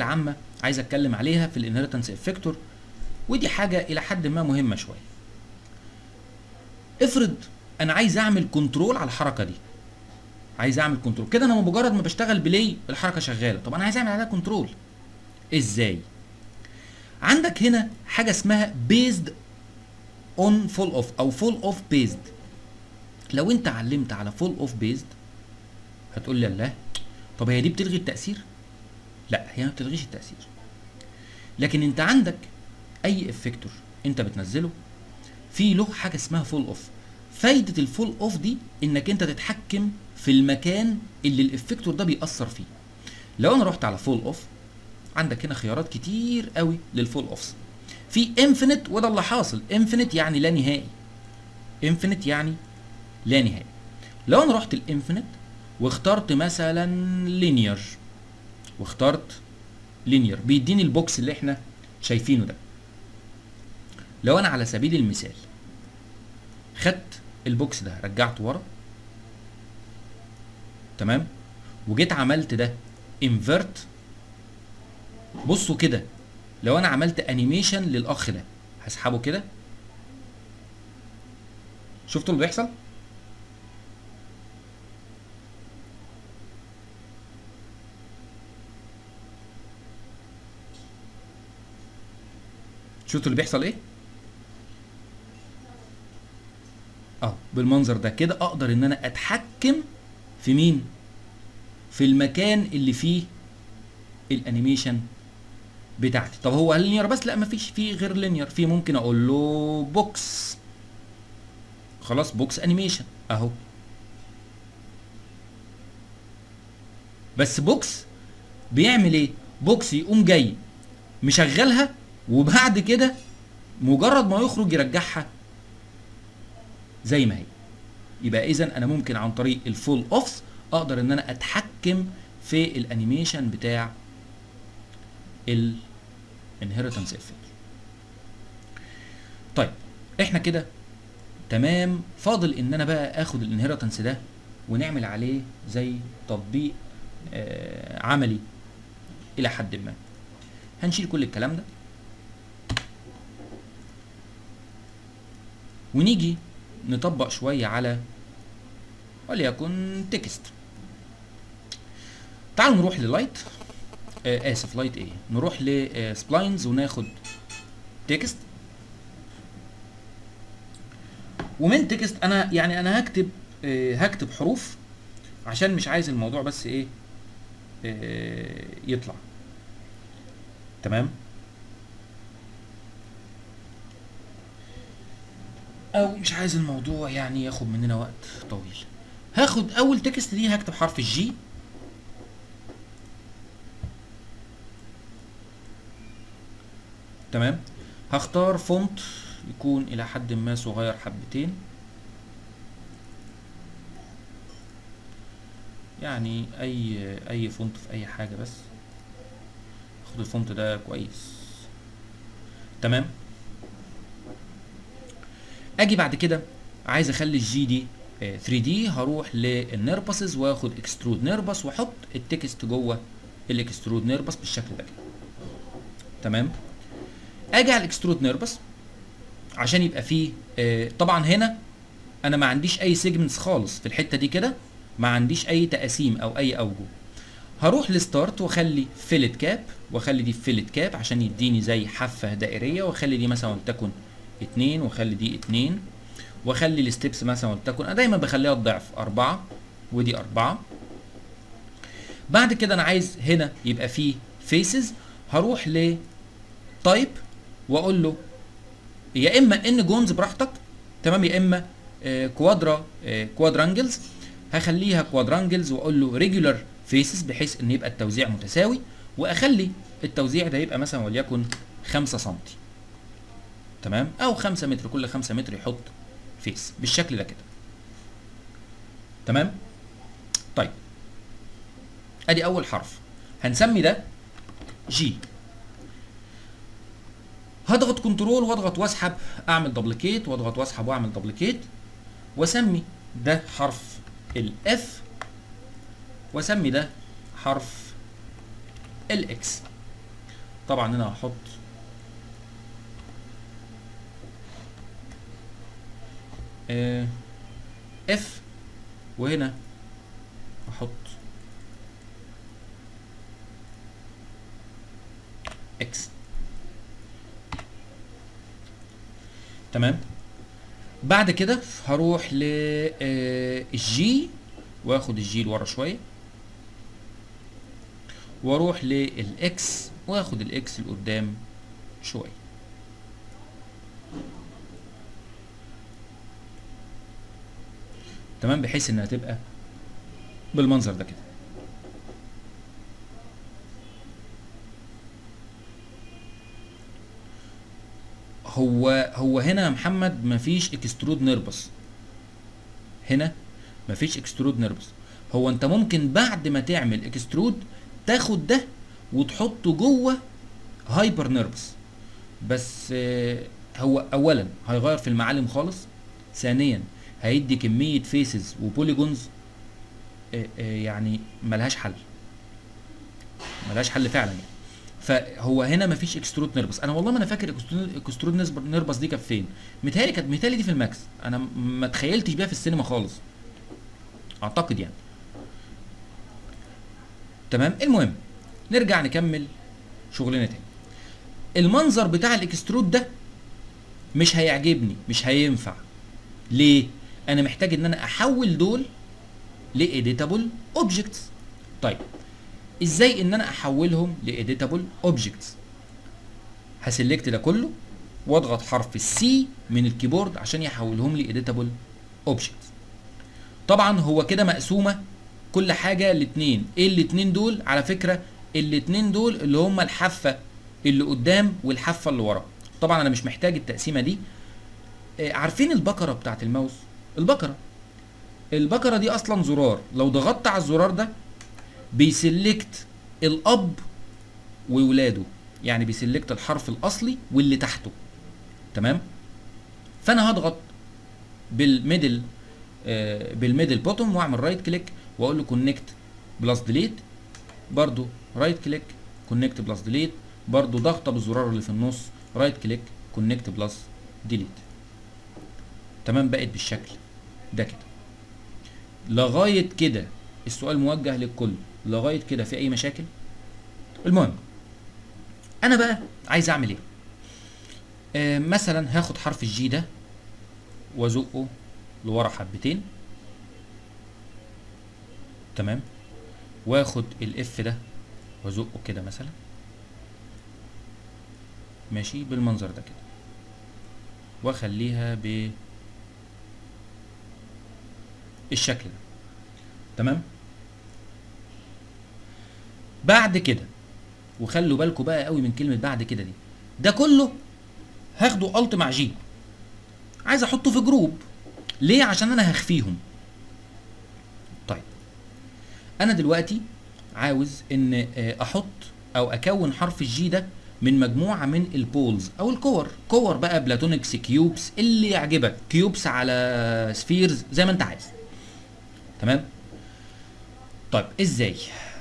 العامه عايز اتكلم عليها في الانهيرتنس افكتور ودي حاجه الى حد ما مهمه شويه افرض انا عايز اعمل كنترول على الحركه دي عايز اعمل كنترول كده انا مجرد ما بشتغل بلاي الحركه شغاله طب انا عايز اعمل عليها كنترول ازاي عندك هنا حاجه اسمها بيزد اون فول اوف او فول اوف بيزد لو انت علمت على فول اوف بيزد هتقول لي الله طب هي دي بتلغي التاثير لا هي ما بتلغيش التاثير لكن انت عندك اي افكتور انت بتنزله في له حاجه اسمها فول اوف فايده الفول اوف دي انك انت تتحكم في المكان اللي الافكتور ده بيأثر فيه لو انا رحت على فول اوف عندك هنا خيارات كتير قوي للفول اوفس في انفينيت وده اللي حاصل انفينيت يعني لا نهائي انفينيت يعني لا نهائي لو انا رحت الانفينيت واخترت مثلا لينير واخترت لينير بيديني البوكس اللي احنا شايفينه ده لو انا على سبيل المثال خدت البوكس ده رجعته ورا تمام وجيت عملت ده انفرت بصوا كده لو انا عملت انيميشن للاخ ده هسحبه كده شفتوا اللي بيحصل شفتوا اللي بيحصل ايه اه بالمنظر ده كده اقدر ان انا اتحكم في مين في المكان اللي فيه الانيميشن بتاعتي طب هو لينير بس لا مفيش فيه غير لينير في ممكن اقول له بوكس خلاص بوكس انيميشن اهو بس بوكس بيعمل ايه بوكس يقوم جاي مشغلها وبعد كده مجرد ما يخرج يرجعها زي ما هي يبقى اذا انا ممكن عن طريق الفول اوفس اقدر ان انا اتحكم في الانيميشن بتاع الانهيرتنس افكت طيب احنا كده تمام فاضل ان انا بقى اخد الانهيرتنس ده ونعمل عليه زي تطبيق آه عملي الى حد ما هنشيل كل الكلام ده ونيجي نطبق شويه على وليكن تكست تعالوا نروح للايت آه اسف لايت ايه نروح لسبلاينز وناخد تكست ومن تكست انا يعني انا هكتب آه هكتب حروف عشان مش عايز الموضوع بس ايه آه يطلع تمام او مش عايز الموضوع يعني ياخد مننا وقت طويل هاخد اول تكست دي هكتب حرف الجي تمام هختار فونت يكون الى حد ما صغير حبتين يعني اي اي فونت في اي حاجه بس خد الفونت ده كويس تمام اجي بعد كده عايز اخلي الجي دي 3 دي هروح للنيربسز واخد اكسترود نيربس واحط التكست جوه الاكسترود نيربس بالشكل ده كده تمام اجي على الاكسترود نيربس عشان يبقى فيه آه طبعا هنا انا ما عنديش اي سيجمنتس خالص في الحته دي كده ما عنديش اي تقاسيم او اي اوجه هروح لستارت واخلي فيلت كاب واخلي دي فيلت كاب عشان يديني زي حافه دائريه واخلي دي مثلا ولتكن اتنين واخلي دي اتنين واخلي الستبس مثلا ولتكن انا دايما بخليها الضعف اربعة ودي اربعة بعد كده انا عايز هنا يبقى فيه فيسز هروح ل تايب واقول له يا اما ان جونز براحتك تمام يا اما آه كوادرا آه كوادرانجلز هخليها كوادرانجلز واقول له ريجولار فيسز بحيث ان يبقى التوزيع متساوي واخلي التوزيع ده يبقى مثلا وليكن 5 سم تمام او 5 متر كل 5 متر يحط فيس بالشكل ده كده تمام طيب ادي اول حرف هنسمي ده جي هضغط كنترول واضغط واسحب اعمل دبليكيت واضغط واسحب واعمل دبليكيت واسمي ده حرف الاف واسمي ده حرف الاكس طبعا هنا هحط آه اف وهنا احط اكس تمام بعد كده هروح للجي واخد الجي لورا شويه واروح للاكس واخد الاكس لقدام شويه تمام بحيث انها تبقى بالمنظر ده كده هو هو هنا يا محمد مفيش اكسترود نربس هنا مفيش اكسترود نربس هو انت ممكن بعد ما تعمل اكسترود تاخد ده وتحطه جوه هايبر نربس بس آه، هو اولا هيغير في المعالم خالص ثانيا هيدي كميه فيسز وبوليجونز يعني ملهاش حل ملهاش حل فعلا يعني فهو هنا مفيش اكسترود نربس انا والله ما انا فاكر اكسترود- اكسترود نسب- نربس دي كانت فين متهيألي كانت متهيألي دي في الماكس انا م- ما تخيلتش بيها في السينما خالص اعتقد يعني تمام المهم نرجع نكمل شغلنا تاني المنظر بتاع الاكسترود ده مش هيعجبني مش هينفع ليه انا محتاج ان انا احول دول لإيديتابل اوبجكتس طيب ازاي ان انا احولهم لإيديتابل اوبجكتس هسلكت ده كله واضغط حرف السي من الكيبورد عشان يحولهم لي إيديتابل اوبجكتس طبعا هو كده مقسومه كل حاجه لاتنين ايه الاتنين دول على فكره الاتنين دول اللي هما الحافه اللي قدام والحافه اللي ورا طبعا انا مش محتاج التقسيمه دي آه، عارفين البكره بتاعت الماوس البكره البكره دي اصلا زرار لو ضغطت على الزرار ده بيسلكت الاب وولاده يعني بيسلكت الحرف الاصلي واللي تحته تمام فانا هضغط بالميدل آه، بالميدل بوتوم واعمل رايت كليك واقول له كونكت بلس ديليت برضو رايت كليك كونكت بلس ديليت برضو ضغطه بالزرار اللي في النص رايت كليك كونكت بلس ديليت تمام بقت بالشكل ده كده لغايه كده السؤال موجه للكل لغايه كده في اي مشاكل المهم انا بقى عايز اعمل ايه آه مثلا هاخد حرف الجي ده وازقه لورا حبتين تمام واخد الاف ده وازقه كده مثلا ماشي بالمنظر ده كده واخليها ب الشكل ده تمام بعد كده وخلوا بالكم بقى قوي من كلمه بعد كده دي ده كله هاخده الت مع جي عايز احطه في جروب ليه عشان انا هخفيهم طيب انا دلوقتي عاوز ان آه، احط او اكون حرف الجي ده من مجموعه من البولز او الكور كور بقى بلاتونكس كيوبس اللي يعجبك كيوبس على سفيرز زي ما انت عايز تمام طيب ازاي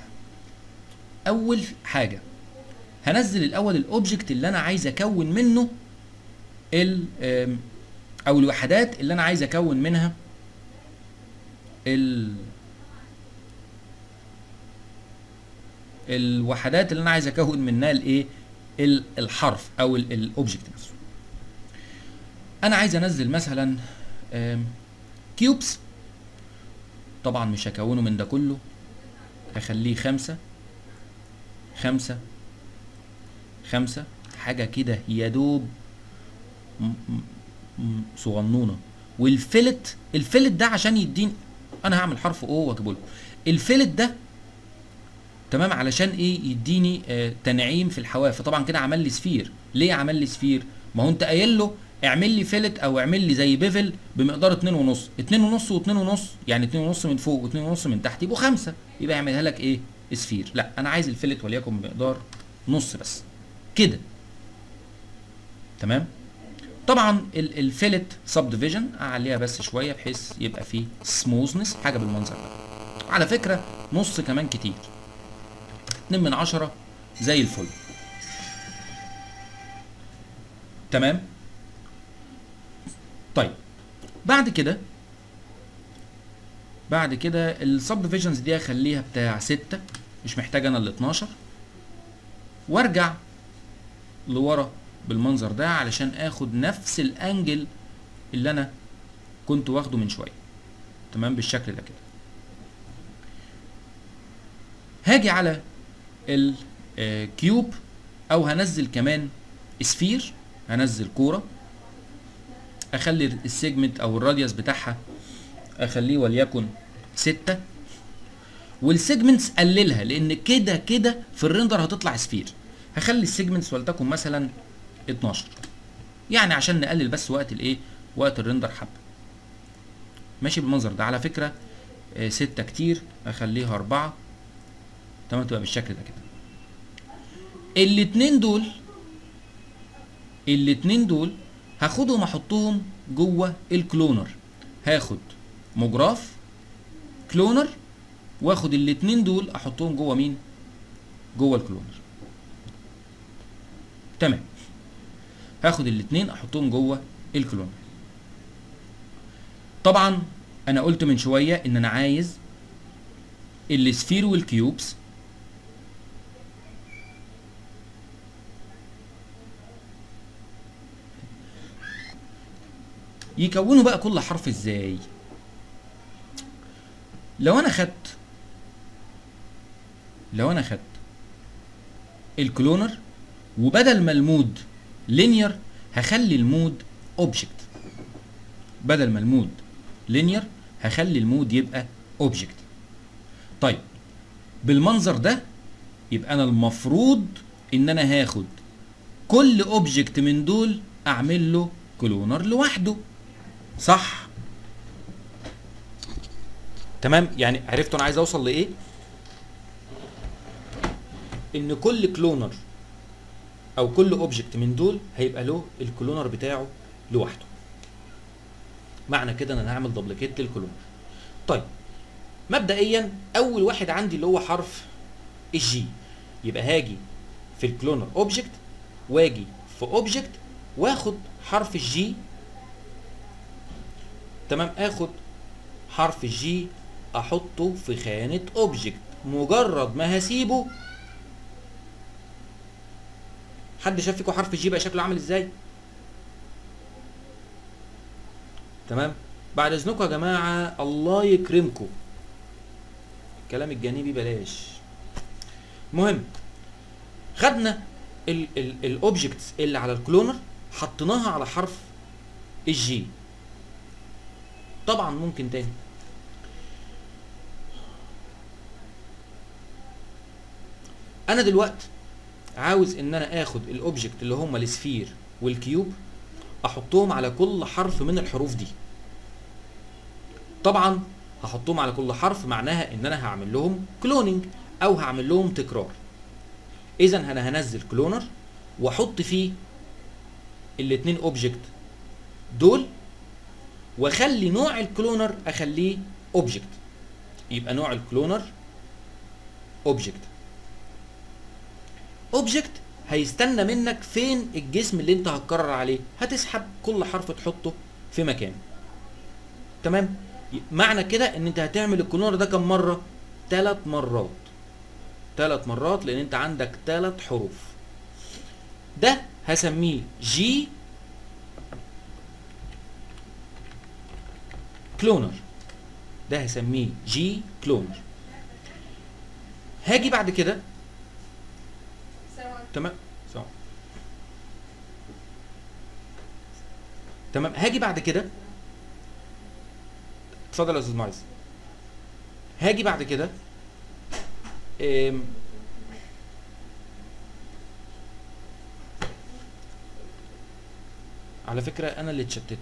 اول حاجه هنزل الاول الاوبجكت اللي انا عايز اكون منه ال آم، او الوحدات اللي انا عايز اكون منها ال الوحدات اللي انا عايز اكون منها الايه ال- الحرف او الاوبجكت نفسه انا عايز انزل مثلا كيوبس طبعا مش هكونه من ده كله هخليه خمسة خمسة خمسة حاجة كده يا دوب م- م- م- صغنونة والفلت الفلت ده عشان يديني انا هعمل حرف او واجيبه لكم الفلت ده تمام علشان ايه يديني آه تنعيم في الحواف فطبعا كده عمل لي سفير ليه عمل لي سفير ما هو انت قايل له اعمل لي فيلت او اعمل لي زي بيفل بمقدار 2 ونص 2 ونص و2 ونص يعني 2 ونص من فوق و2 ونص من تحت يبقوا خمسة يبقى يعملها لك ايه سفير لا انا عايز الفيلت وليكن بمقدار نص بس كده تمام طبعا ال- الفيلت سب ديفيجن اعليها بس شويه بحيث يبقى فيه سموزنس حاجه بالمنظر ده على فكره نص كمان كتير 2 من عشرة زي الفل تمام طيب بعد كده بعد كده السب ديفيجنز دي اخليها بتاع 6 مش محتاج انا ال 12 وارجع لورا بالمنظر ده علشان اخد نفس الانجل اللي انا كنت واخده من شويه تمام بالشكل ده كده هاجي على الكيوب او هنزل كمان سفير هنزل كوره اخلي السيجمنت او الراديوس بتاعها اخليه وليكن ستة والسيجمنتس قللها لان كده كده في الريندر هتطلع سفير هخلي السيجمنتس ولتكن مثلا 12 يعني عشان نقلل بس وقت الايه وقت الريندر حبه ماشي بالمنظر ده على فكره آه، ستة كتير اخليها أربعة تمام تبقى بالشكل ده كده الاتنين دول الاتنين دول هاخدهم احطهم جوه الكلونر هاخد مجراف كلونر واخد الاتنين دول احطهم جوه مين جوه الكلونر تمام هاخد الاتنين احطهم جوه الكلونر طبعا انا قلت من شويه ان انا عايز السفير والكيوبس يكونوا بقى كل حرف ازاي لو انا خدت لو انا خدت الكلونر وبدل ما المود لينير هخلي المود اوبجكت بدل ما المود لينير هخلي المود يبقى اوبجكت طيب بالمنظر ده يبقى انا المفروض ان انا هاخد كل اوبجكت من دول اعمل له كلونر لوحده صح تمام يعني عرفتوا انا عايز اوصل لايه ان كل كلونر او كل اوبجكت من دول هيبقى له الكلونر بتاعه لوحده معنى كده ان انا هعمل دبليكيت للكلونر طيب مبدئيا اول واحد عندي اللي هو حرف الجي يبقى هاجي في الكلونر اوبجكت واجي في اوبجكت واخد حرف الجي تمام اخد حرف الجي احطه في خانة اوبجكت مجرد ما هسيبه حد شاف فيكم حرف الجي بقى شكله عامل ازاي تمام بعد اذنكم يا جماعه الله يكرمكم الكلام الجانبي بلاش مهم خدنا الاوبجكتس اللي على الكلونر حطيناها على حرف الجي طبعا ممكن تاني انا دلوقتي عاوز ان انا اخد الاوبجكت اللي هم السفير والكيوب احطهم على كل حرف من الحروف دي طبعا هحطهم على كل حرف معناها ان انا هعمل لهم كلوننج او هعمل لهم تكرار اذا انا هنزل كلونر واحط فيه الاتنين اوبجكت دول واخلي نوع الكلونر اخليه اوبجكت يبقى نوع الكلونر اوبجكت اوبجكت هيستنى منك فين الجسم اللي انت هتكرر عليه هتسحب كل حرف تحطه في مكانه تمام معنى كده ان انت هتعمل الكلونر ده كم مره ثلاث مرات ثلاث مرات لان انت عندك ثلاث حروف ده هسميه جي كلونر ده هسميه جي كلونر هاجي بعد كده تمام سلام. تمام هاجي بعد كده اتفضل يا استاذ معز هاجي بعد كده ام، على فكرة أنا اللي اتشتت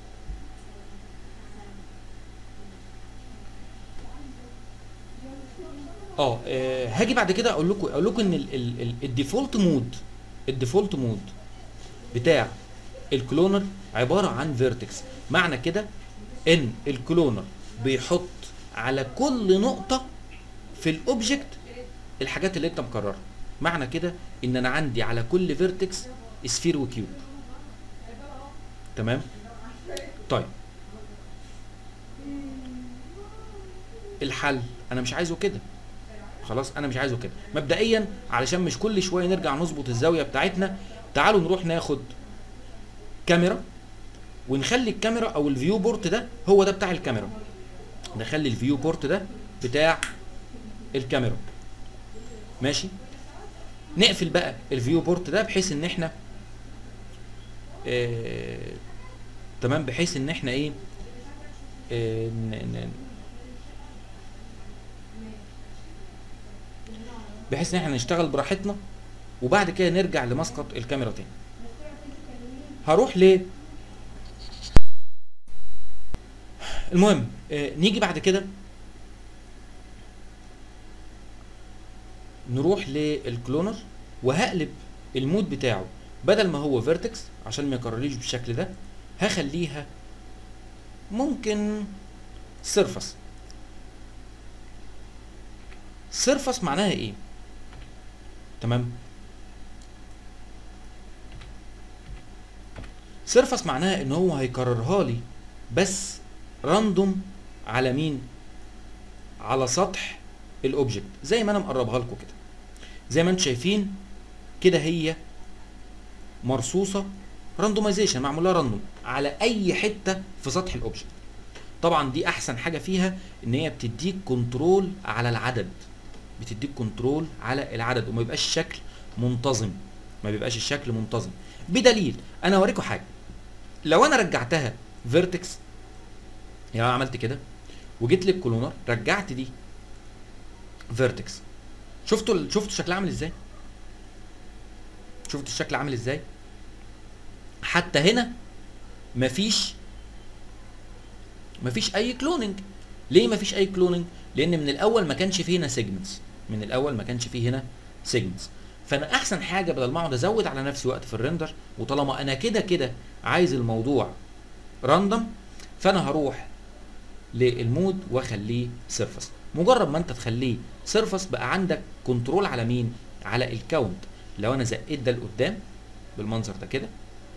اه آه، هاجي بعد كده اقول لكم اقول لكم ان ال- ال- ال- الديفولت مود الديفولت مود بتاع الكلونر عباره عن فيرتكس معنى كده ان الكلونر بيحط على كل نقطه في الاوبجكت الحاجات اللي انت مكررها معنى كده ان انا عندي على كل فيرتكس سفير وكيوب تمام طيب الحل انا مش عايزه كده خلاص انا مش عايزه كده مبدئيا علشان مش كل شويه نرجع نظبط الزاويه بتاعتنا تعالوا نروح ناخد كاميرا ونخلي الكاميرا او الفيو بورت ده هو ده بتاع الكاميرا نخلي الفيو بورت ده بتاع الكاميرا ماشي نقفل بقى الفيو بورت ده بحيث ان احنا آه تمام بحيث ان احنا ايه آه ن- ن- بحيث ان احنا نشتغل براحتنا وبعد كده نرجع لمسقط الكاميرا تاني هروح ل المهم آه نيجي بعد كده نروح للكلونر وهقلب المود بتاعه بدل ما هو فيرتكس عشان ما يكررليش بالشكل ده هخليها ممكن سيرفس سيرفس معناها ايه تمام سيرفس معناها ان هو هيكررها لي بس راندوم على مين على سطح الاوبجكت زي ما انا مقربها لكم كده زي ما انتم شايفين كده هي مرصوصه راندومايزيشن معمول لها راندوم على اي حته في سطح الاوبجكت طبعا دي احسن حاجه فيها ان هي بتديك كنترول على العدد بتديك كنترول على العدد وما يبقاش الشكل منتظم ما بيبقاش الشكل منتظم بدليل انا اوريكم حاجه لو انا رجعتها فيرتكس يعني انا عملت كده وجيت للكولونر رجعت دي فيرتكس شفتوا ال- شفتوا شكلها عامل ازاي شفتوا الشكل عامل ازاي حتى هنا مفيش مفيش اي كلوننج ليه مفيش اي كلوننج لان من الاول ما كانش فيه هنا سيجمنتس من الاول ما كانش فيه هنا سيجمنتس فانا احسن حاجه بدل ما اقعد ازود على نفسي وقت في الريندر وطالما انا كده كده عايز الموضوع راندوم فانا هروح للمود واخليه سيرفس مجرد ما انت تخليه سيرفس بقى عندك كنترول على مين على الكاونت لو انا زقيت ده لقدام بالمنظر ده كده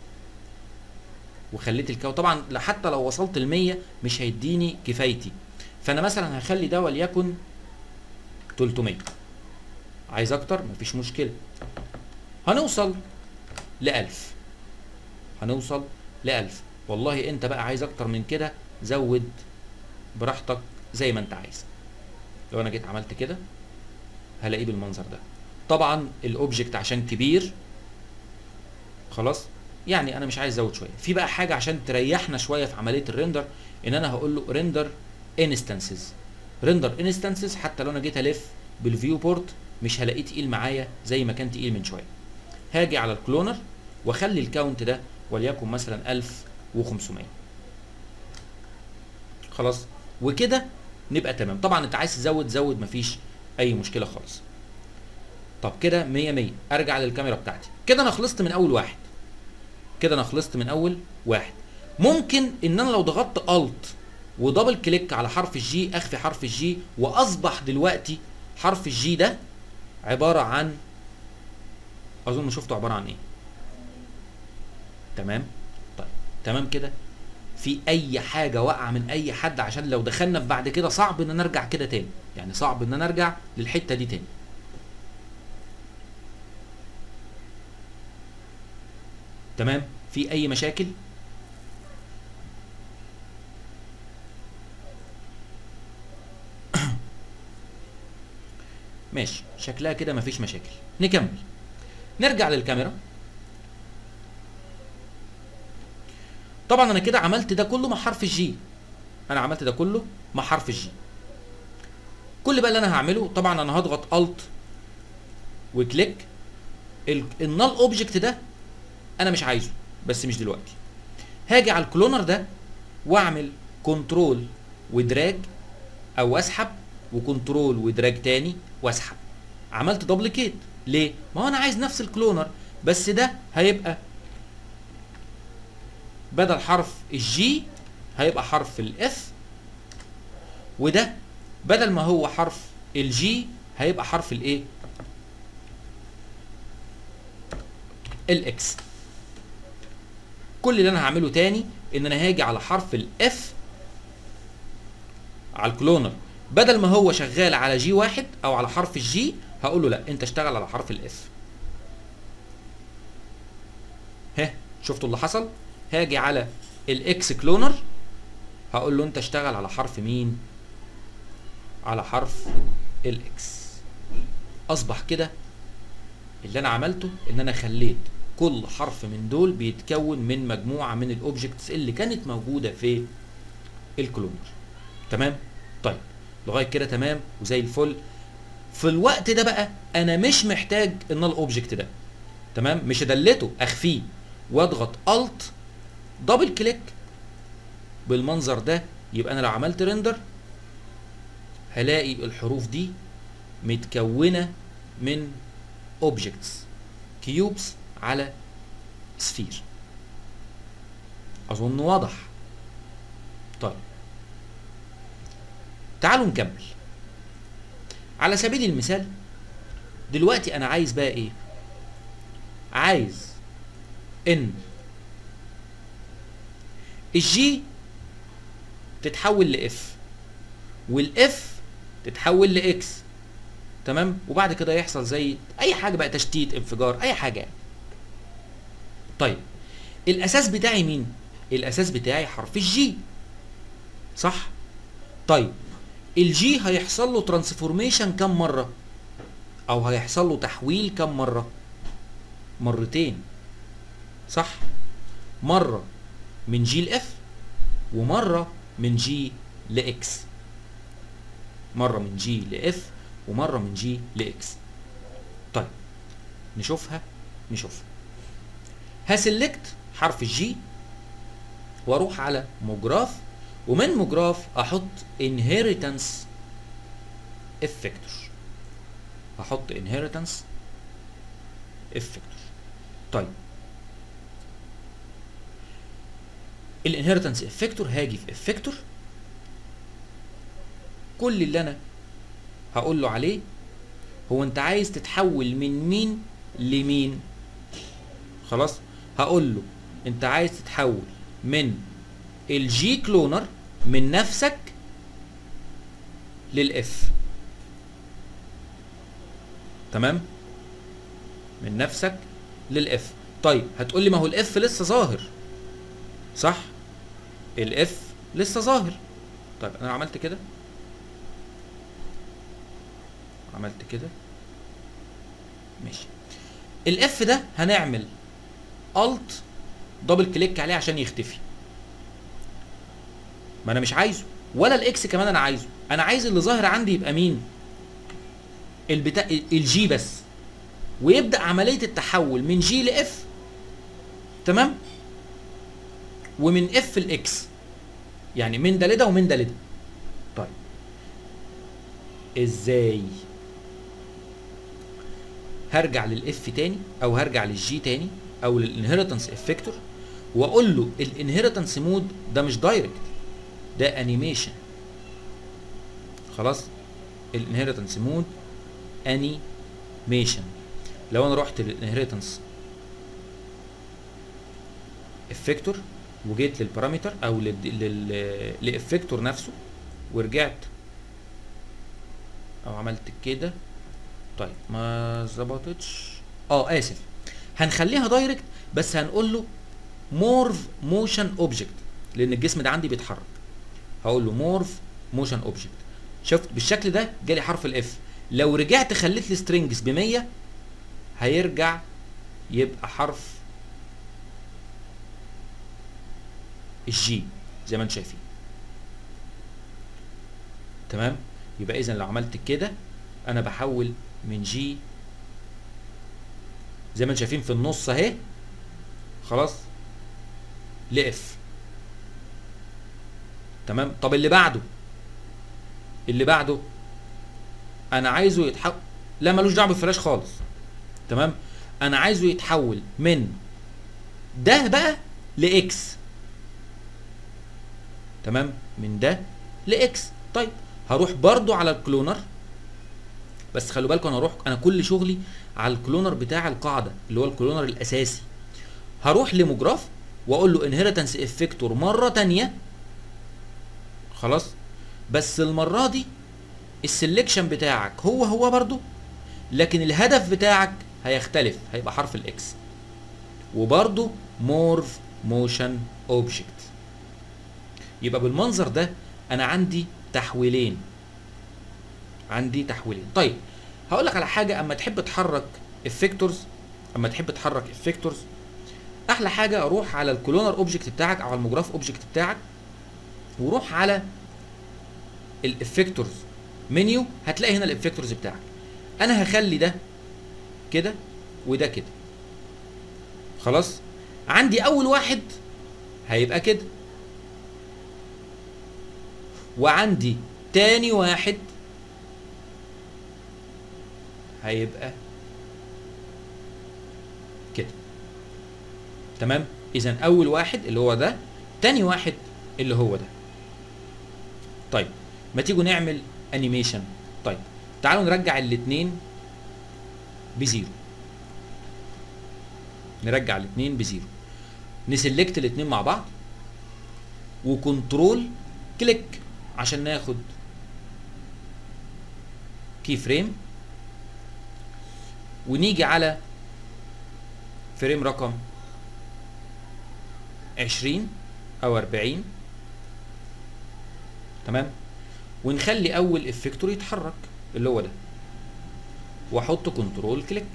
وخليت الكاونت طبعا لا- حتى لو وصلت ل 100 مش هيديني كفايتي فانا مثلا هخلي ده وليكن 300 عايز اكتر مفيش مشكله هنوصل ل 1000 هنوصل ل 1000 والله انت بقى عايز اكتر من كده زود براحتك زي ما انت عايز لو انا جيت عملت كده هلاقيه بالمنظر ده طبعا الاوبجكت عشان كبير خلاص يعني انا مش عايز ازود شويه في بقى حاجه عشان تريحنا شويه في عمليه الريندر ان انا هقول له ريندر انستنسز ريندر انستنسز حتى لو انا جيت الف بالفيو بورت مش هلاقيه تقيل معايا زي ما كان تقيل من شويه هاجي على الكلونر واخلي الكاونت ده وليكن مثلا 1500 خلاص وكده نبقى تمام طبعا انت عايز تزود زود مفيش اي مشكله خالص طب كده 100 100 ارجع للكاميرا بتاعتي كده انا خلصت من اول واحد كده انا خلصت من اول واحد ممكن ان انا لو ضغطت الت ودبل كليك على حرف الجي اخفي حرف الجي واصبح دلوقتي حرف الجي ده عباره عن اظن شفته عباره عن ايه تمام طيب تمام كده في اي حاجه واقعه من اي حد عشان لو دخلنا في بعد كده صعب ان انا ارجع كده تاني يعني صعب ان انا ارجع للحته دي تاني تمام في اي مشاكل ماشي شكلها كده مفيش مشاكل نكمل نرجع للكاميرا طبعا انا كده عملت ده كله مع حرف الجي انا عملت ده كله مع حرف الجي كل بقى اللي انا هعمله طبعا انا هضغط الت وكليك النال اوبجكت ده انا مش عايزه بس مش دلوقتي هاجي على الكلونر ده واعمل كنترول ودراج او اسحب وكنترول ودراج تاني واسحب عملت دوبليكيت ليه ما هو انا عايز نفس الكلونر بس ده هيبقى بدل حرف الجي هيبقى حرف الاف وده بدل ما هو حرف الجي هيبقى حرف الايه الاكس كل اللي انا هعمله تاني ان انا هاجي على حرف الاف على الكلونر بدل ما هو شغال على جي واحد او على حرف الجي هقول له لا انت اشتغل على حرف الاف ها شفتوا اللي حصل هاجي على الاكس كلونر هقول له انت اشتغل على حرف مين على حرف الاكس اصبح كده اللي انا عملته ان انا خليت كل حرف من دول بيتكون من مجموعه من الاوبجكتس اللي كانت موجوده في الكلونر تمام طيب لغايه كده تمام وزي الفل في الوقت ده بقى انا مش محتاج ان الاوبجكت ده تمام مش ادلته اخفيه واضغط الت دبل كليك بالمنظر ده يبقى انا لو عملت ريندر هلاقي الحروف دي متكونه من اوبجكتس كيوبس على سفير اظن واضح طيب تعالوا نكمل على سبيل المثال دلوقتي انا عايز بقى ايه عايز ان الجي تتحول لاف والاف تتحول لاكس تمام وبعد كده يحصل زي اي حاجه بقى تشتيت انفجار اي حاجه يعني. طيب الاساس بتاعي مين الاساس بتاعي حرف الجي صح طيب الجي هيحصل له ترانسفورميشن كم مره او هيحصل له تحويل كم مره مرتين صح مره من جي لاف ومره من جي لاكس مره من جي لاف ومره من جي لاكس طيب نشوفها نشوفها هسلكت حرف الجي واروح على موجراف ومن موجراف احط inheritance effector احط inheritance effector طيب الانهيرتنس افكتور هاجي في افكتور كل اللي انا هقول له عليه هو انت عايز تتحول من مين لمين خلاص هقول له انت عايز تتحول من الجي كلونر من نفسك للاف تمام من نفسك للاف طيب هتقول لي ما هو الاف لسه ظاهر صح الاف لسه ظاهر طيب انا عملت كده عملت كده ماشي الاف ده هنعمل الت دبل كليك عليه عشان يختفي ما انا مش عايزه ولا الاكس كمان انا عايزه انا عايز اللي ظاهر عندي يبقى مين البتاع الجي بس ويبدا عمليه التحول من جي لاف تمام ومن اف لاكس يعني من ده لده ومن ده لده طيب ازاي هرجع للاف تاني او هرجع للجي تاني او للانهيرتنس افكتور واقول له الانهيرتنس مود ده مش دايركت ده انيميشن خلاص الانهيرتنس مود انيميشن لو انا رحت للانهيرتنس افكتور وجيت للبارامتر او لل لافكتور نفسه ورجعت او عملت كده طيب ما ظبطتش اه اسف هنخليها دايركت بس هنقول له مورف موشن اوبجكت لان الجسم ده عندي بيتحرك هقول له مورف موشن اوبجكت شفت بالشكل ده جالي حرف الاف لو رجعت خليت لي سترينجز ب 100 هيرجع يبقى حرف الجي زي ما انتم شايفين تمام يبقى اذا لو عملت كده انا بحول من جي زي ما انتم شايفين في النص اهي خلاص لاف تمام طب اللي بعده اللي بعده انا عايزه يتحول لا ملوش دعوه بالفلاش خالص تمام انا عايزه يتحول من ده بقى لاكس تمام من ده لاكس طيب هروح برضو على الكلونر بس خلوا بالكم انا هروح انا كل شغلي على الكلونر بتاع القاعده اللي هو الكلونر الاساسي هروح لمجراف واقول له انهيرتنس افكتور مره تانية خلاص بس المره دي السلكشن بتاعك هو هو برضو لكن الهدف بتاعك هيختلف هيبقى حرف الاكس وبرضو مورف موشن اوبجكت يبقى بالمنظر ده انا عندي تحويلين عندي تحويلين طيب هقول لك على حاجه اما تحب تحرك افكتورز اما تحب تحرك افكتورز احلى حاجه اروح على الكولونر اوبجكت بتاعك او على المجراف اوبجكت بتاعك وروح على الافكتورز منيو هتلاقي هنا الافكتورز بتاعك انا هخلي ده كده وده كده خلاص عندي اول واحد هيبقى كده وعندي تاني واحد هيبقى كده تمام اذا اول واحد اللي هو ده تاني واحد اللي هو ده طيب ما تيجوا نعمل انيميشن طيب تعالوا نرجع الاثنين بزيرو نرجع الاثنين بزيرو نسلكت الاثنين مع بعض وكنترول كليك عشان ناخد كي فريم ونيجي على فريم رقم 20 او 40 تمام ونخلي اول افكتور يتحرك اللي هو ده واحط كنترول كليك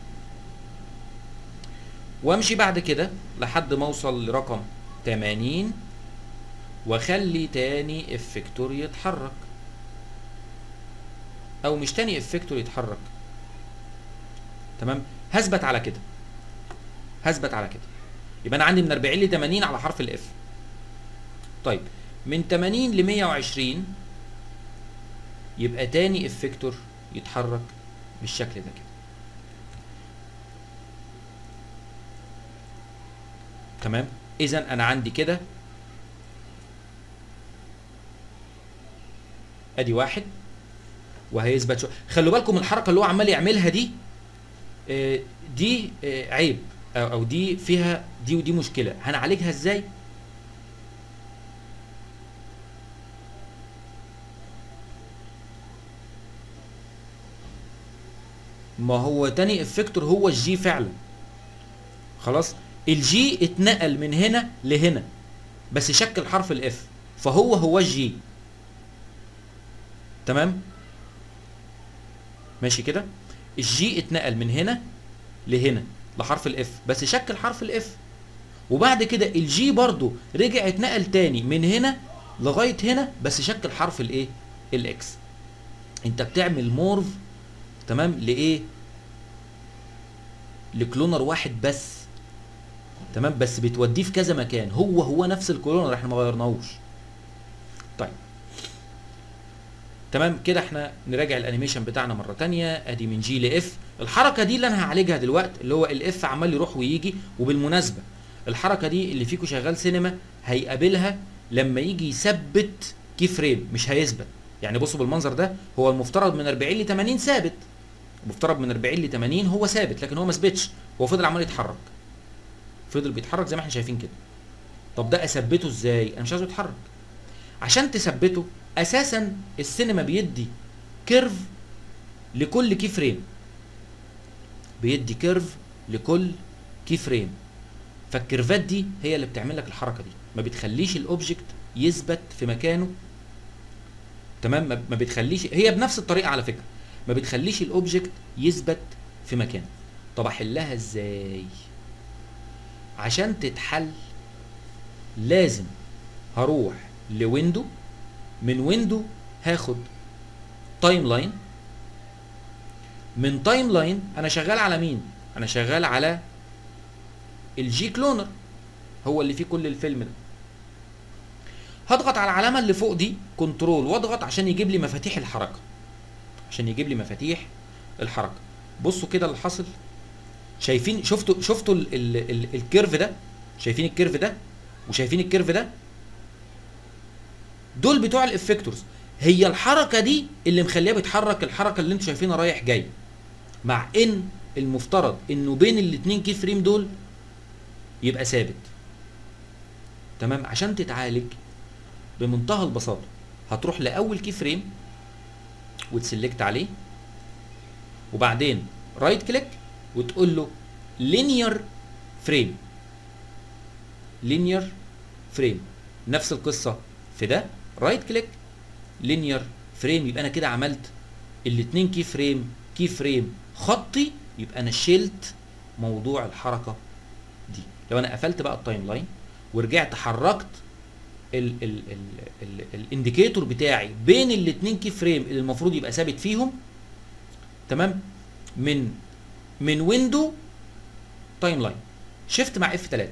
وامشي بعد كده لحد ما اوصل لرقم 80 واخلي تاني افكتور يتحرك او مش تاني افكتور يتحرك تمام هثبت على كده هثبت على كده يبقى انا عندي من 40 ل 80 على حرف الاف طيب من 80 ل 120 يبقى تاني افكتور يتحرك بالشكل ده كده تمام اذا انا عندي كده ادي واحد وهيثبت شو خلوا بالكم من الحركه اللي هو عمال يعملها دي آه، دي آه، عيب او أو دي فيها دي ودي مشكله هنعالجها ازاي ما هو تاني افكتور هو الجي فعلا خلاص الجي اتنقل من هنا لهنا بس شكل حرف الاف فهو هو الجي تمام ماشي كده الجي اتنقل من هنا لهنا لحرف الاف بس شكل حرف الاف وبعد كده الجي برضو رجع اتنقل تاني من هنا لغايه هنا بس شكل حرف الايه الاكس انت بتعمل مورف تمام لايه لكلونر واحد بس تمام بس بتوديه في كذا مكان هو هو نفس الكلونر احنا ما غيرناهوش طيب تمام كده احنا نراجع الانيميشن بتاعنا مره تانية ادي من جي لاف الحركه دي اللي انا هعالجها دلوقتي اللي هو الاف عمال يروح ويجي وبالمناسبه الحركه دي اللي فيكم شغال سينما هيقابلها لما يجي يثبت كي فريم مش هيثبت يعني بصوا بالمنظر ده هو المفترض من 40 ل 80 ثابت المفترض من 40 ل 80 هو ثابت لكن هو ما ثبتش هو فضل عمال يتحرك فضل بيتحرك زي ما احنا شايفين كده طب ده اثبته ازاي انا مش عايزه يتحرك عشان تثبته اساسا السينما بيدي كيرف لكل كي فريم بيدي كيرف لكل كي فريم فالكيرفات دي هي اللي بتعمل لك الحركه دي ما بتخليش الاوبجكت يثبت في مكانه تمام ما ما بتخليش هي بنفس الطريقه على فكره ما بتخليش الاوبجكت يثبت في مكانه طب احلها ازاي عشان تتحل لازم هروح لويندو من ويندو هاخد تايم لاين من تايم لاين انا شغال على مين انا شغال على الجي كلونر هو اللي فيه كل الفيلم ده هضغط على العلامه اللي فوق دي كنترول واضغط عشان يجيب لي مفاتيح الحركه عشان يجيب لي مفاتيح الحركه بصوا كده اللي حاصل شايفين شفتوا شفتوا ال ال ال الكيرف ده شايفين الكيرف ده وشايفين الكيرف ده دول بتوع الافكتورز هي الحركه دي اللي مخليها بيتحرك الحركه اللي انتوا شايفينها رايح جاي مع ان المفترض انه بين الاتنين كي فريم دول يبقى ثابت تمام عشان تتعالج بمنتهى البساطه هتروح لاول كي فريم وتسلكت عليه وبعدين رايت كليك وتقول له لينير فريم لينير فريم نفس القصه في ده رايت كليك لينير فريم يبقى انا كده عملت الاثنين كي فريم كي فريم خطي يبقى انا شلت موضوع الحركه دي لو انا قفلت بقى التايم لاين ورجعت حركت ال ال ال ال الانديكيتور بتاعي بين الاثنين كي فريم اللي المفروض يبقى ثابت فيهم تمام من من ويندو تايم لاين شيفت مع اف 3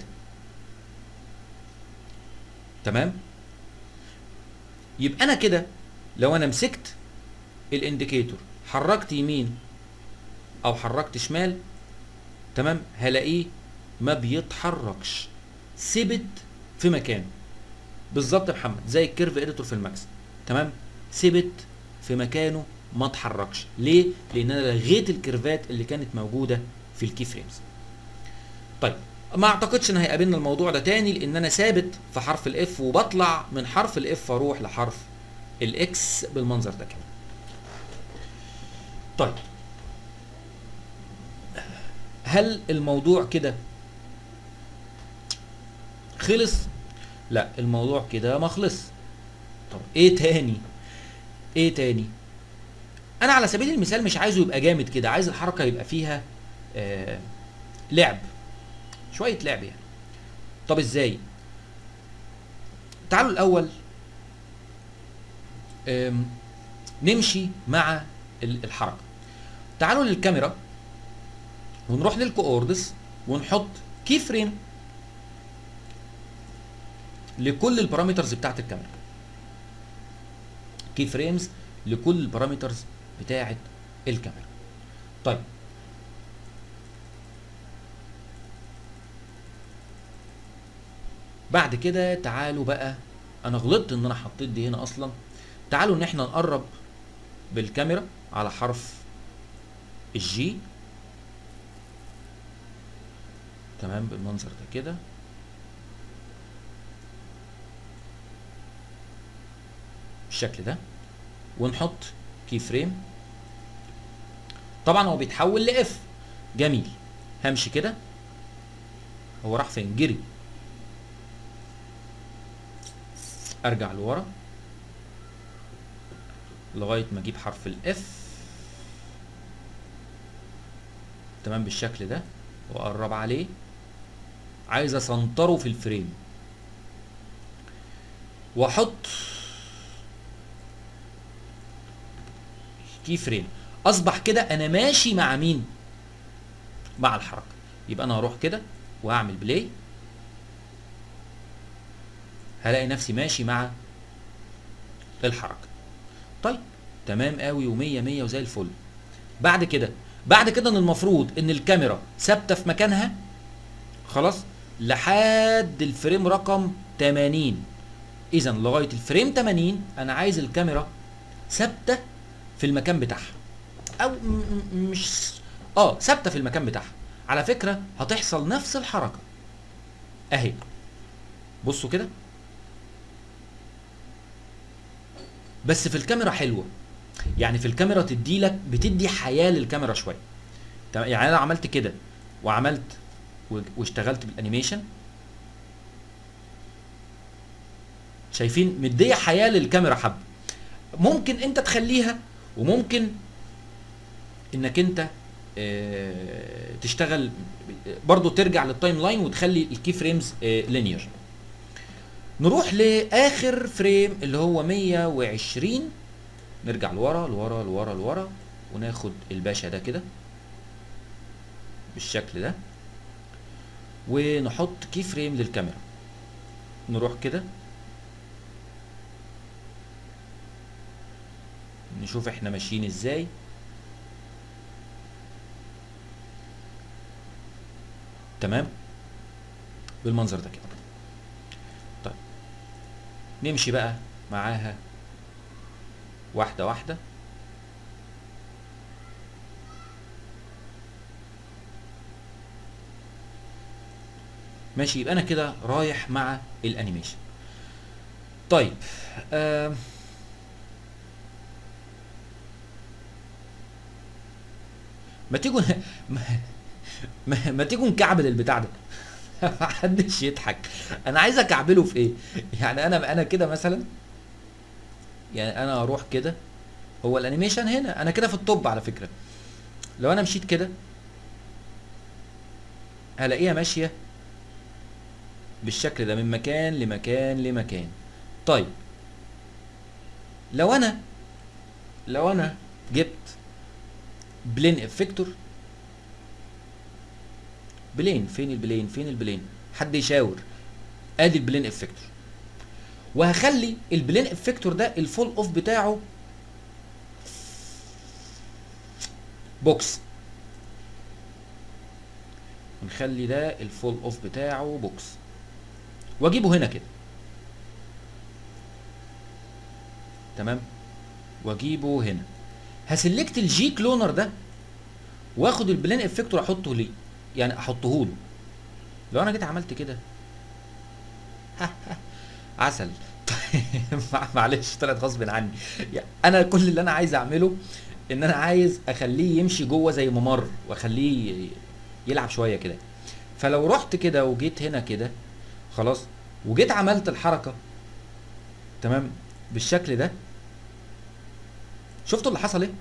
تمام يبقى انا كده لو انا مسكت الانديكيتور حركت يمين او حركت شمال تمام هلاقيه ما بيتحركش ثبت في مكانه بالظبط يا محمد زي الكيرف اديتور في الماكس تمام ثبت في مكانه ما اتحركش ليه لان انا لغيت الكيرفات اللي كانت موجوده في الكي فريمز طيب ما اعتقدش ان هيقابلنا الموضوع ده تاني لان انا ثابت في حرف الاف وبطلع من حرف الاف اروح لحرف الاكس بالمنظر ده كده طيب هل الموضوع كده خلص لا الموضوع كده ما خلص طب ايه تاني ايه تاني انا على سبيل المثال مش عايزه يبقى جامد كده عايز الحركه يبقى فيها آه لعب شويه لعب يعني طب ازاي تعالوا الاول آم، نمشي مع ال- الحركه تعالوا للكاميرا ونروح للكوردس ونحط كي فريم لكل البارامترز بتاعت الكاميرا كي فريمز لكل البارامترز بتاعت الكاميرا طيب بعد كده تعالوا بقى انا غلطت ان انا حطيت دي هنا اصلا تعالوا ان احنا نقرب بالكاميرا على حرف الجي تمام بالمنظر ده كده بالشكل ده ونحط كي فريم طبعا هو بيتحول لاف جميل همشي كده هو راح فين جري ارجع لورا لغايه ما اجيب حرف الاف تمام بالشكل ده واقرب عليه عايز اسنطره في الفريم واحط كي فريم اصبح كده انا ماشي مع مين مع الحركه يبقى انا هروح كده وهعمل بلاي هلاقي نفسي ماشي مع الحركه طيب تمام قوي ومية مية وزي الفل بعد كده بعد كده ان المفروض ان الكاميرا ثابته في مكانها خلاص لحد الفريم رقم 80 اذا لغايه الفريم 80 انا عايز الكاميرا ثابته في المكان بتاعها او م- م- مش اه ثابته في المكان بتاعها على فكره هتحصل نفس الحركه اهي بصوا كده بس في الكاميرا حلوه يعني في الكاميرا تدي لك بتدي حياه للكاميرا شويه تمام يعني انا عملت كده وعملت و- واشتغلت بالانيميشن شايفين مديه حياه للكاميرا حبه ممكن انت تخليها وممكن انك انت آه، تشتغل برضو ترجع للتايم لاين وتخلي الكي فريمز لينير نروح لاخر فريم اللي هو 120 نرجع لورا لورا لورا لورا وناخد الباشا ده كده بالشكل ده ونحط كي فريم للكاميرا نروح كده نشوف احنا ماشيين ازاي تمام بالمنظر ده كده طيب نمشي بقى معاها واحدة واحدة ماشي يبقى انا كده رايح مع الانيميشن طيب آم. ما تيجوا ما, ما, ما تيجوا نكعبل البتاع ده محدش يضحك انا عايز اكعبله في ايه يعني انا انا كده مثلا يعني انا اروح كده هو الانيميشن هنا انا كده في الطب على فكره لو انا مشيت كده هلاقيها ماشيه بالشكل ده من مكان لمكان لمكان طيب لو انا لو انا جبت بلين افكتور بلين فين البلين فين البلين حد يشاور ادي البلين افكتور وهخلي البلين افكتور ده الفول اوف بتاعه بوكس نخلي ده الفول اوف بتاعه بوكس واجيبه هنا كده تمام واجيبه هنا هسلكت الجي كلونر ده واخد البلين افكتور احطه ليه يعني احطه له لو انا جيت عملت كده عسل معلش طلعت غصب عني يعني انا كل اللي انا عايز اعمله ان انا عايز اخليه يمشي جوه زي ممر واخليه يلعب شويه كده فلو رحت كده وجيت هنا كده خلاص وجيت عملت الحركه تمام بالشكل ده شفتوا اللي حصل ايه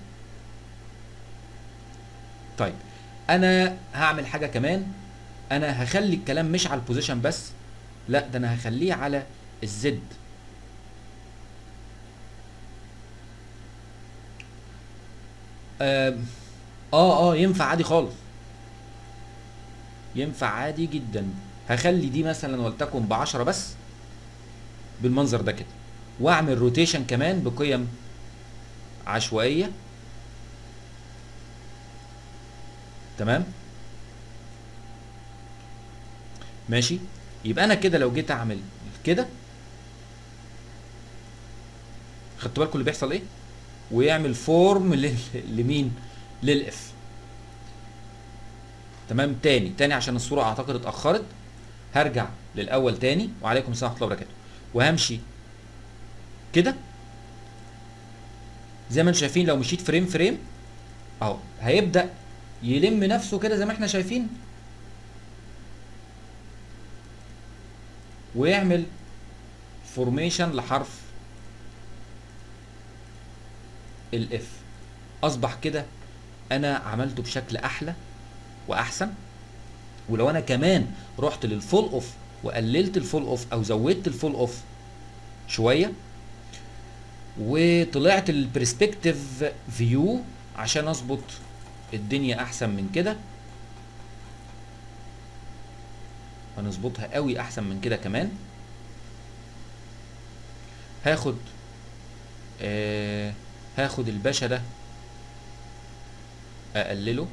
طيب انا هعمل حاجه كمان انا هخلي الكلام مش على البوزيشن بس لا ده انا هخليه على الزد اه اه, آه ينفع عادي خالص ينفع عادي جدا هخلي دي مثلا ولتكن ب 10 بس بالمنظر ده كده واعمل روتيشن كمان بقيم عشوائيه تمام ماشي يبقى انا كده لو جيت اعمل كده خدتوا بالكم اللي بيحصل ايه ويعمل فورم لل... لمين للاف تمام تاني تاني عشان الصوره اعتقد اتاخرت هرجع للاول تاني وعليكم السلام ورحمه الله وبركاته وهمشي كده زي ما انتم شايفين لو مشيت فريم فريم اهو هيبدا يلم نفسه كده زي ما احنا شايفين ويعمل فورميشن لحرف الاف اصبح كده انا عملته بشكل احلى واحسن ولو انا كمان رحت للفول اوف وقللت الفول اوف او زودت الفول اوف شويه وطلعت البرسبكتيف فيو عشان اظبط الدنيا احسن من كده هنظبطها قوي احسن من كده كمان هاخد آه هاخد الباشا ده اقلله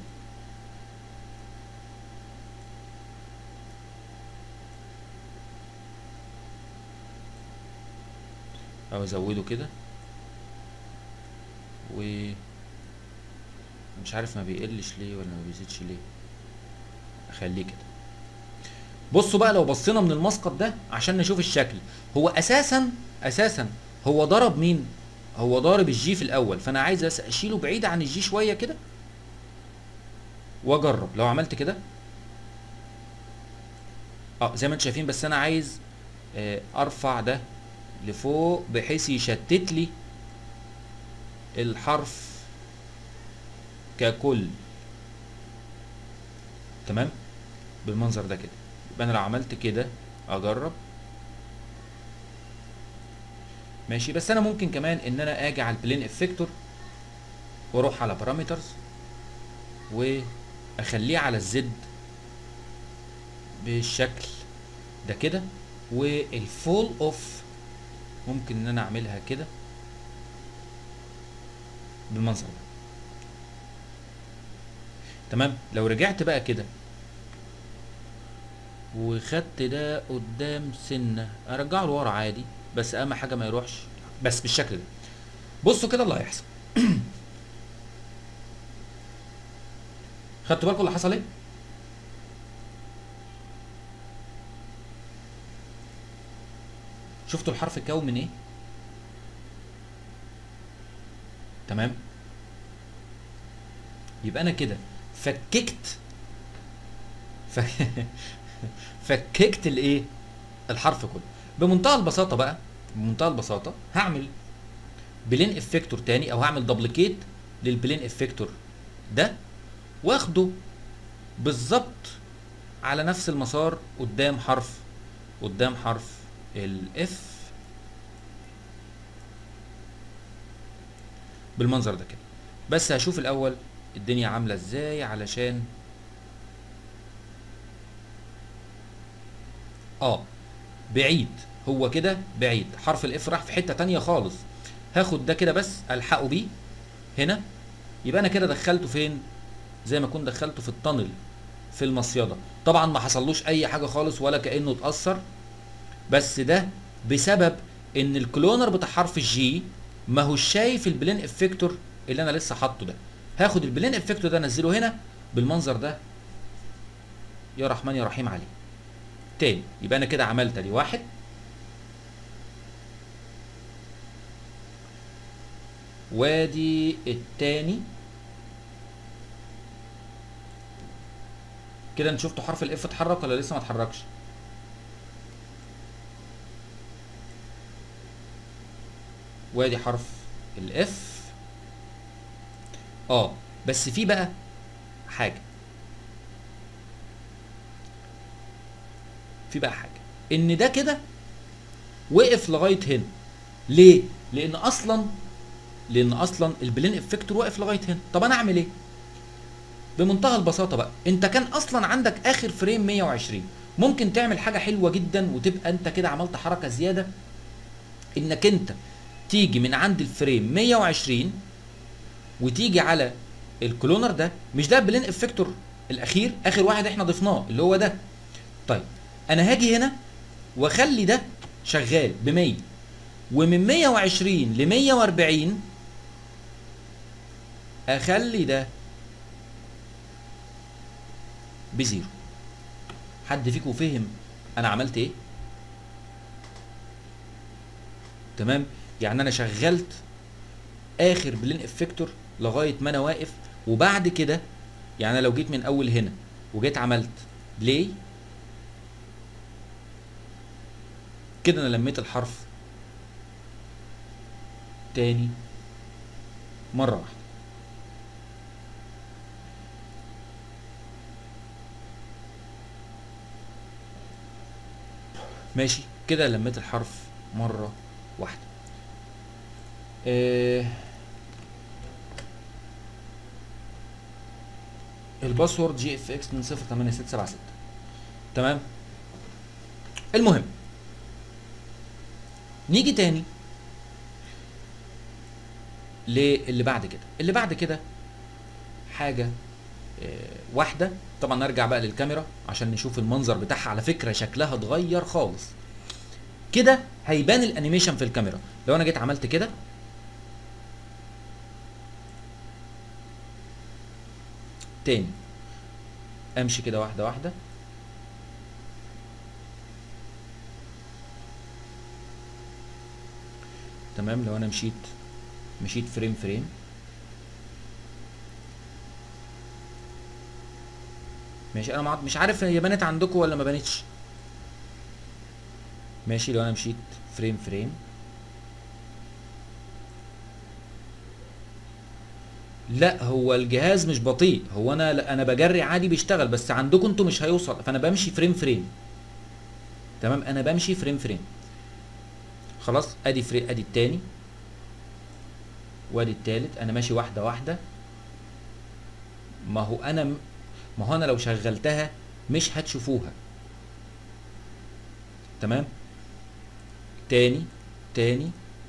او ازوده كده و مش عارف ما بيقلش ليه ولا ما بيزيدش ليه اخليه كده بصوا بقى لو بصينا من المسقط ده عشان نشوف الشكل هو اساسا اساسا هو ضرب مين هو ضارب الجي في الاول فانا عايز اشيله بعيد عن الجي شويه كده واجرب لو عملت كده اه زي ما انتم شايفين بس انا عايز آه ارفع ده لفوق بحيث يشتت لي الحرف ككل تمام بالمنظر ده كده يبقى انا لو عملت كده اجرب ماشي بس انا ممكن كمان ان انا اجي على البلين افكتور واروح على بارامترز واخليه على الزد بالشكل ده كده والفول اوف ممكن ان انا اعملها كده بالمنظر ده تمام لو رجعت بقى كده وخدت ده قدام سنه ارجعه لورا عادي بس اهم حاجه ما يروحش بس بالشكل ده بصوا كده اللي هيحصل خدتوا بالكم اللي حصل ايه شفتوا الحرف اتكون من ايه تمام يبقى انا كده فككت ف... فككت الايه الحرف كله بمنتهى البساطه بقى بمنتهى البساطه هعمل بلين افكتور تاني او هعمل دبليكيت للبلين افكتور ده واخده بالظبط على نفس المسار قدام حرف قدام حرف الاف بالمنظر ده كده بس هشوف الاول الدنيا عامله ازاي علشان اه بعيد هو كده بعيد حرف الاف راح في حته تانية خالص هاخد ده كده بس الحقه بيه هنا يبقى انا كده دخلته فين زي ما كنت دخلته في التانل في المصيده طبعا ما حصلوش اي حاجه خالص ولا كانه اتاثر بس ده بسبب ان الكلونر بتاع حرف الجي ما هوش شايف البلين افكتور اللي انا لسه حاطه ده هاخد البلين افكتور ده انزله هنا بالمنظر ده يا رحمن يا رحيم عليه تاني يبقى انا كده عملت ادي واحد وادي التاني كده انت شفتوا حرف الاف اتحرك ولا لسه ما اتحركش وادي حرف الاف اه بس في بقى حاجه في بقى حاجه ان ده كده وقف لغايه هنا ليه لان اصلا لان اصلا البلين افكتور واقف لغايه هنا طب انا اعمل ايه بمنتهى البساطه بقى انت كان اصلا عندك اخر فريم 120 ممكن تعمل حاجه حلوه جدا وتبقى انت كده عملت حركه زياده انك انت تيجي من عند الفريم 120 وتيجي على الكلونر ده مش ده بلين افكتور الاخير اخر واحد احنا ضفناه اللي هو ده طيب انا هاجي هنا واخلي ده شغال ب 100 ومن 120 ل 140 اخلي ده بزيرو حد فيكم فهم انا عملت ايه تمام يعني انا شغلت اخر بلين افكتور لغايه ما انا واقف وبعد كده يعني انا لو جيت من اول هنا وجيت عملت بلاي كده انا لميت الحرف تاني مره واحده ماشي كده لميت الحرف مره واحده آه الباسورد جي اف اكس من 08676 تمام المهم نيجي تاني للي بعد كده اللي بعد كده حاجه آه واحده طبعا نرجع بقى للكاميرا عشان نشوف المنظر بتاعها على فكره شكلها اتغير خالص كده هيبان الانيميشن في الكاميرا لو انا جيت عملت كده تاني امشي كده واحده واحده تمام لو انا مشيت مشيت فريم فريم ماشي انا مش عارف هي بانت عندكم ولا ما بانتش ماشي لو انا مشيت فريم فريم لا هو الجهاز مش بطيء هو انا لا انا بجري عادي بيشتغل بس عندكم انتوا مش هيوصل فانا بمشي فريم فريم تمام انا بمشي فريم فريم خلاص ادي فري ادي التاني وادي التالت انا ماشي واحده واحده ما هو انا ما هو انا لو شغلتها مش هتشوفوها تمام تاني تاني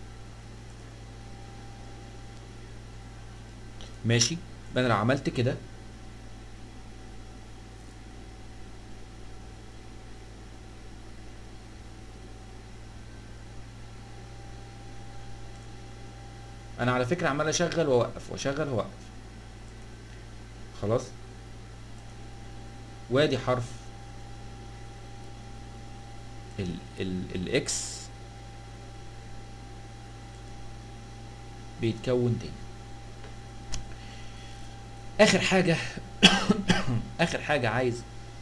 ماشي انا لو عملت كده انا على فكره عمال اشغل واوقف واشغل واوقف خلاص وادي حرف ال ال الاكس بيتكون تاني اخر حاجه اخر حاجه عايز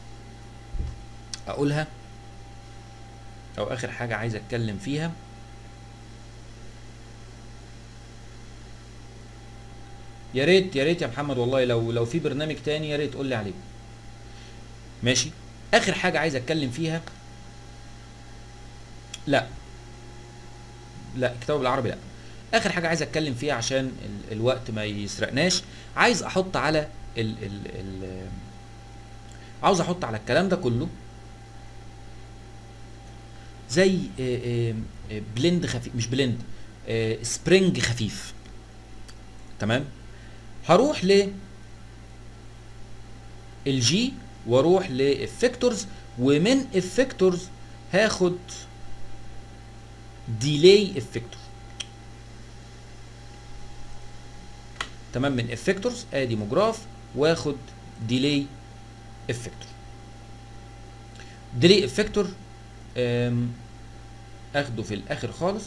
اقولها او اخر حاجه عايز اتكلم فيها يا ريت يا ريت يا محمد والله لو لو في برنامج تاني يا ريت قول لي عليه ماشي اخر حاجه عايز اتكلم فيها لا لا كتاب بالعربي لا اخر حاجه عايز اتكلم فيها عشان ال الوقت ما يسرقناش عايز احط على ال ال ال عاوز احط على الكلام ده كله زي آه، آه، بلند خفيف مش بلند آه، سبرينج خفيف تمام هروح ل الجي واروح لافكتورز ومن افكتورز هاخد ديلي افكتور تمام من افكتورز ادي مجراف واخد ديلي افكتور ديلي افكتور اخده في الاخر خالص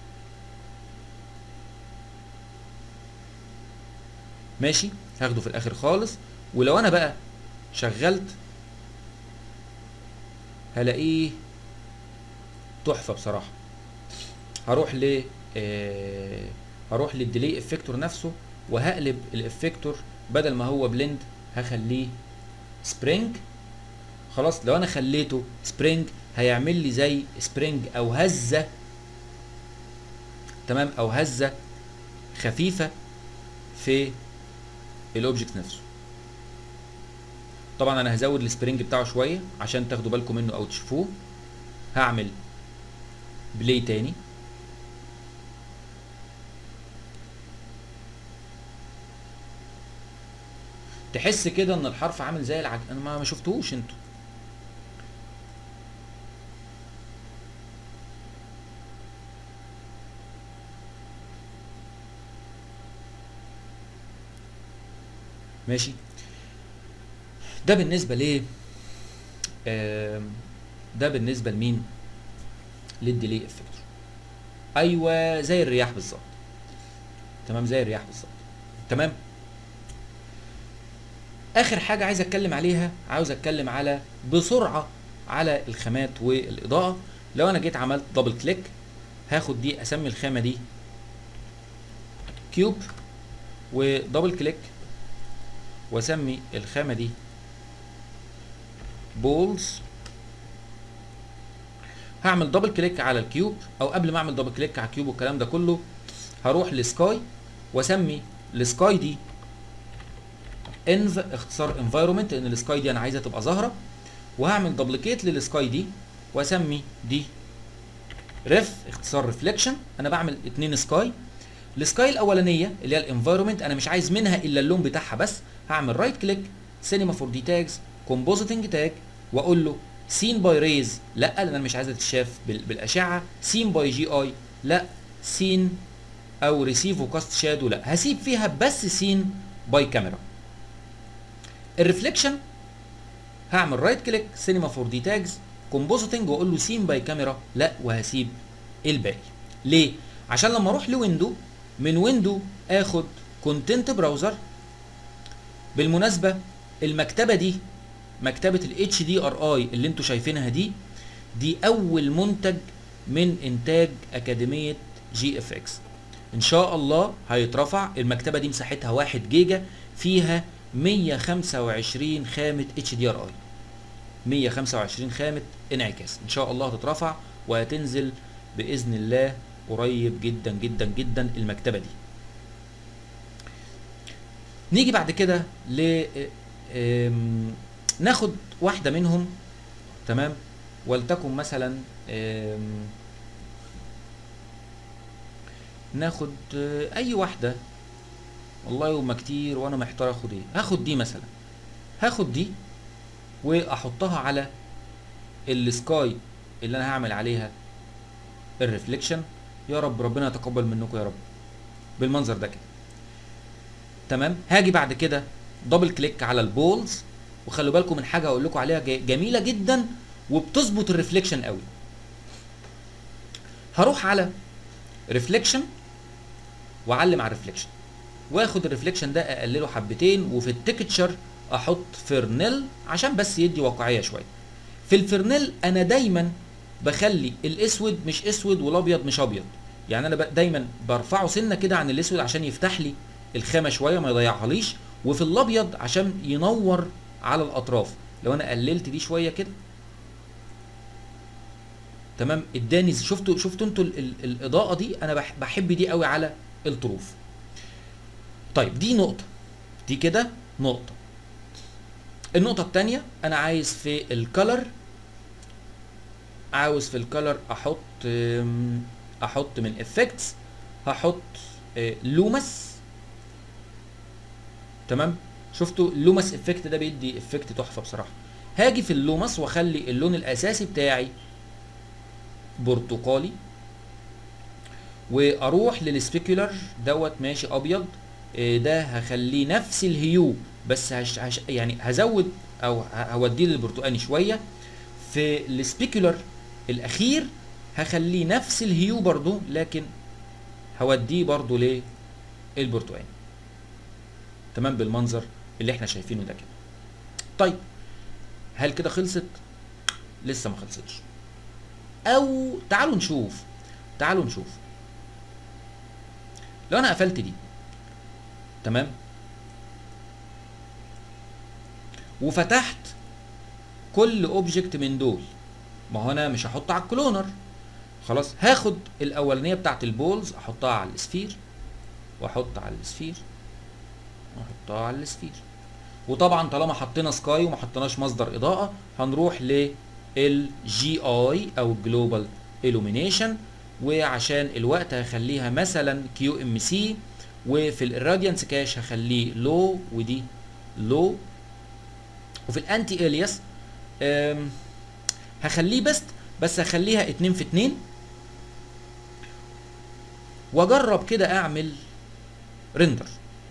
ماشي هاخده في الاخر خالص ولو انا بقى شغلت هلاقيه تحفه بصراحه هروح ل آه هروح للديلي افكتور نفسه وهقلب الافكتور بدل ما هو بلند هخليه سبرينج خلاص لو انا خليته سبرينج هيعمل لي زي سبرينج او هزه تمام او هزه خفيفه في الاوبجكت نفسه طبعا انا هزود السبرينج بتاعه شويه عشان تاخدوا بالكم منه او تشوفوه هعمل بلاي تاني تحس كده ان الحرف عامل زي العج... انا ما ما شفتهوش انتوا ماشي ده بالنسبة ل آم، ده بالنسبة لمين؟ للديلي افكتور ايوه زي الرياح بالظبط تمام زي الرياح بالظبط تمام اخر حاجه عايز اتكلم عليها عاوز اتكلم على بسرعه على الخامات والاضاءه لو انا جيت عملت دبل كليك هاخد دي اسمي الخامه دي كيوب ودبل كليك واسمي الخامه دي بولز هعمل دبل كليك على الكيوب او قبل ما اعمل دبل كليك على الكيوب والكلام ده كله هروح لسكاي واسمي السكاي دي انف اختصار انفايرومنت لان السكاي دي انا عايزها تبقى ظاهره وهعمل دبليكيت للسكاي دي واسمي دي ريف اختصار ريفليكشن انا بعمل اتنين سكاي السكاي الاولانيه اللي هي الانفايرومنت انا مش عايز منها الا اللون بتاعها بس هعمل رايت كليك سينما فور دي تاجز كومبوزيتنج تاج واقول له سين باي ريز لا لان انا مش عايزها تتشاف بال- بالاشعه سين باي جي اي لا سين او ريسيف وكاست شادو لا هسيب فيها بس سين باي كاميرا الريفليكشن هعمل رايت كليك سينما فور دي تاجز كومبوزيتنج واقول له سين باي كاميرا لا وهسيب الباقي ليه عشان لما اروح لويندو من ويندو اخد كونتنت براوزر بالمناسبه المكتبه دي مكتبه الاتش دي ار اي اللي انتوا شايفينها دي دي اول منتج من انتاج اكاديميه جي اف اكس ان شاء الله هيترفع المكتبه دي مساحتها 1 جيجا فيها 125 خامه اتش دي ار اي 125 خامه انعكاس ان شاء الله هتترفع وهتنزل باذن الله قريب جدا جدا جدا المكتبه دي نيجي بعد كده ل آم، ناخد واحده منهم تمام ولتكن مثلا آم، ناخد آه، اي واحده والله هما كتير وانا محتار اخد ايه هاخد دي مثلا هاخد دي واحطها على السكاي اللي انا هعمل عليها الريفليكشن يا رب ربنا يتقبل منكم يا رب بالمنظر ده كده تمام هاجي بعد كده دبل كليك على البولز وخلوا بالكم من حاجه هقول لكم عليها ج- جميله جدا وبتظبط الريفليكشن قوي هروح على ريفليكشن واعلم على الريفليكشن واخد الريفليكشن ده اقلله حبتين وفي التكتشر احط فرنيل عشان بس يدي واقعيه شويه في الفرنيل انا دايما بخلي الاسود مش اسود والابيض مش ابيض يعني انا ب- دايما برفعه سنه كده عن الاسود عشان يفتح لي الخامه شويه ما يضيعهاليش وفي الابيض عشان ينور على الاطراف لو انا قللت دي شويه كده تمام اداني شفتوا شفتوا انتوا ال- ال- الاضاءه دي انا بح- بحب دي قوي على الطروف طيب دي نقطه دي كده نقطه النقطه الثانيه انا عايز في الكلر عاوز في الكلر احط أم، احط من افكتس هحط لومس تمام شفتوا اللومس افكت ده بيدي افكت تحفه بصراحه هاجي في اللومس واخلي اللون الاساسي بتاعي برتقالي واروح للسبيكولر دوت ماشي ابيض إيه ده هخليه نفس الهيو بس هش هش يعني هزود او ه- هوديه للبرتقاني شويه في السبيكولر الاخير هخليه نفس الهيو برضو لكن هوديه برضو للبرتقاني تمام بالمنظر اللي احنا شايفينه ده كده طيب هل كده خلصت لسه ما خلصتش او تعالوا نشوف تعالوا نشوف لو انا قفلت دي تمام وفتحت كل اوبجكت من دول ما هو انا مش هحط على الكلونر خلاص هاخد الاولانيه بتاعت البولز احطها على السفير واحط على السفير واحطها على السفير وطبعا طالما حطينا سكاي وما حطيناش مصدر اضاءه هنروح للجي اي او جلوبال illumination وعشان الوقت هخليها مثلا كيو ام سي وفي الراديانس كاش هخليه لو ودي لو وفي الانتي الياس هخليه بست بس هخليها اتنين في اتنين واجرب كده اعمل ريندر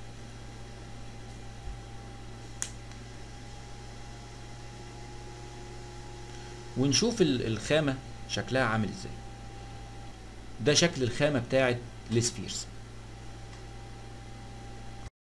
ونشوف ال- الخامة شكلها عامل ازاي ده شكل الخامة بتاعت السفيرز